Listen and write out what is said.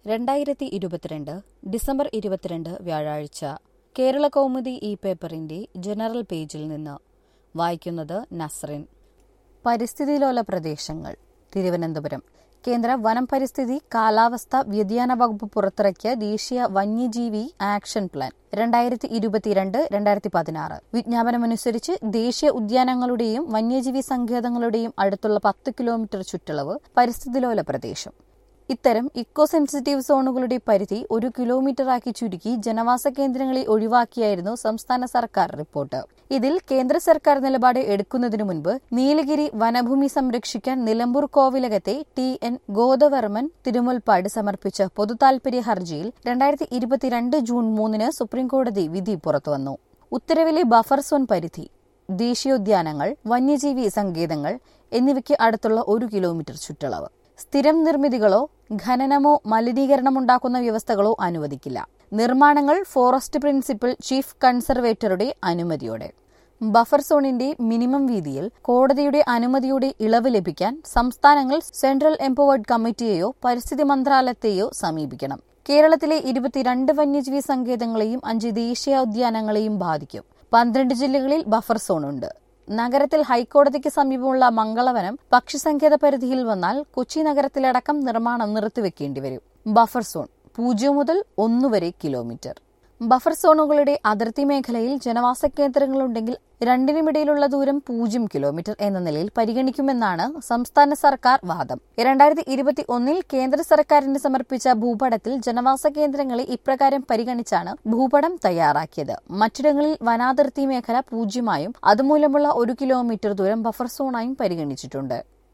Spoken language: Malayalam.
രണ്ടായിരത്തി ഇരുപത്തിരണ്ട് ഡിസംബർ ഇരുപത്തിരണ്ട് വ്യാഴാഴ്ച കേരള കൗമുദി ഈ പേപ്പറിന്റെ ജനറൽ പേജിൽ നിന്ന് വായിക്കുന്നത് നസ്റിൻ പരിസ്ഥിതിലോല പ്രദേശങ്ങൾ തിരുവനന്തപുരം കേന്ദ്ര വനം പരിസ്ഥിതി കാലാവസ്ഥ വ്യതിയാന വകുപ്പ് പുറത്തിറക്കിയ ദേശീയ വന്യജീവി ആക്ഷൻ പ്ലാൻ രണ്ടായിരത്തി ഇരുപത്തിരണ്ട് രണ്ടായിരത്തി പതിനാറ് വിജ്ഞാപനമനുസരിച്ച് ദേശീയ ഉദ്യാനങ്ങളുടെയും വന്യജീവി സങ്കേതങ്ങളുടെയും അടുത്തുള്ള പത്ത് കിലോമീറ്റർ ചുറ്റളവ് പരിസ്ഥിതിലോല പ്രദേശം ഇത്തരം ഇക്കോ സെൻസിറ്റീവ് സോണുകളുടെ പരിധി ഒരു കിലോമീറ്ററാക്കി ചുരുക്കി ജനവാസ കേന്ദ്രങ്ങളെ ഒഴിവാക്കിയായിരുന്നു സംസ്ഥാന സർക്കാർ റിപ്പോർട്ട് ഇതിൽ കേന്ദ്ര സർക്കാർ നിലപാട് എടുക്കുന്നതിനു മുൻപ് നീലഗിരി വനഭൂമി സംരക്ഷിക്കാൻ നിലമ്പൂർ കോവിലകത്തെ ടി എൻ ഗോദവർമ്മൻ തിരുമുൽപ്പാട് സമർപ്പിച്ച പൊതുതാൽപര്യ ഹർജിയിൽ രണ്ടായിരത്തി ഇരുപത്തിരണ്ട് ജൂൺ മൂന്നിന് സുപ്രീംകോടതി വിധി പുറത്തുവന്നു ഉത്തരവിലെ ബഫർ സോൺ പരിധി ദേശീയോദ്യാനങ്ങൾ വന്യജീവി സങ്കേതങ്ങൾ എന്നിവയ്ക്ക് അടുത്തുള്ള ഒരു കിലോമീറ്റർ ചുറ്റളവ് സ്ഥിരം നിർമ്മിതികളോ ഖനനമോ മലിനീകരണമുണ്ടാക്കുന്ന വ്യവസ്ഥകളോ അനുവദിക്കില്ല നിർമ്മാണങ്ങൾ ഫോറസ്റ്റ് പ്രിൻസിപ്പൽ ചീഫ് കൺസർവേറ്ററുടെ അനുമതിയോടെ ബഫർ സോണിന്റെ മിനിമം വീതിയിൽ കോടതിയുടെ അനുമതിയോടെ ഇളവ് ലഭിക്കാൻ സംസ്ഥാനങ്ങൾ സെൻട്രൽ എംപവേർഡ് കമ്മിറ്റിയെയോ പരിസ്ഥിതി മന്ത്രാലയത്തെയോ സമീപിക്കണം കേരളത്തിലെ ഇരുപത്തിരണ്ട് വന്യജീവി സങ്കേതങ്ങളെയും അഞ്ച് ദേശീയോദ്യാനങ്ങളെയും ബാധിക്കും പന്ത്രണ്ട് ജില്ലകളിൽ ബഫർ സോണുണ്ട് നഗരത്തിൽ ഹൈക്കോടതിക്ക് സമീപമുള്ള മംഗളവനം പക്ഷിസങ്കേത പരിധിയിൽ വന്നാൽ കൊച്ചി നഗരത്തിലടക്കം നിർമ്മാണം നിർത്തിവെക്കേണ്ടി വരും ബഫർ സോൺ പൂജ്യം മുതൽ ഒന്ന് വരെ കിലോമീറ്റർ ബഫർ സോണുകളുടെ അതിർത്തി മേഖലയിൽ ജനവാസ കേന്ദ്രങ്ങളുണ്ടെങ്കിൽ രണ്ടിനുമിടയിലുള്ള ദൂരം പൂജ്യം കിലോമീറ്റർ എന്ന നിലയിൽ പരിഗണിക്കുമെന്നാണ് സംസ്ഥാന സർക്കാർ വാദം രണ്ടായിരത്തി ഇരുപത്തി ഒന്നിൽ കേന്ദ്ര സർക്കാരിന് സമർപ്പിച്ച ഭൂപടത്തിൽ ജനവാസ കേന്ദ്രങ്ങളെ ഇപ്രകാരം പരിഗണിച്ചാണ് ഭൂപടം തയ്യാറാക്കിയത് മറ്റിടങ്ങളിൽ വനാതിർത്തി മേഖല പൂജ്യമായും അതുമൂലമുള്ള ഒരു കിലോമീറ്റർ ദൂരം ബഫർ സോണായും പരിഗണിച്ചിട്ടുണ്ട്